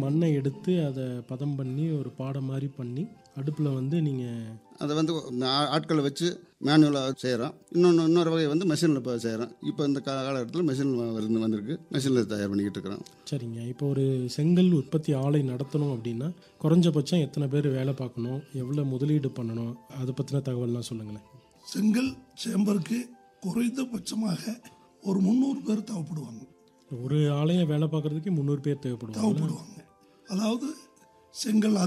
மண்ணை எடுத்து அதை பதம் பண்ணி ஒரு பாடை மாதிரி பண்ணி அடுப்பில் வந்து நீங்கள் அதை வந்து ஆ- ஆட்களை வச்சு மேனுவலாக செய்கிறோம் இன்னொன்று இன்னொரு வகை வந்து மெஷினில் இப்போ செய்கிறோம் இப்போ இந்த கா- காலகட்டத்தில் மெஷின் வந்து வந்திருக்கு மெஷினில் தயார் பண்ணிக்கிட்டு இருக்கிறோம் சரிங்க இப்போ ஒரு செங்கல் உற்பத்தி ஆலை நடத்தணும் அப்படின்னா குறைஞ்சபட்சம் எத்தனை பேர் வேலை பார்க்கணும் எவ்வளோ முதலீடு பண்ணணும் அதை பற்றின தகவல்லாம் சொல்லுங்களேன் செங்கல் சேம்பருக்கு குறைந்தபட்சமாக ஒரு முந்நூறு பேர் தேவைப்படுவாங்க ஒரு ஆலையை வேலை பார்க்குறதுக்கு முந்நூறு பேர் தேவைப்படுவாங்க தேவைப்படுவாங்க அதாவது செங்கல்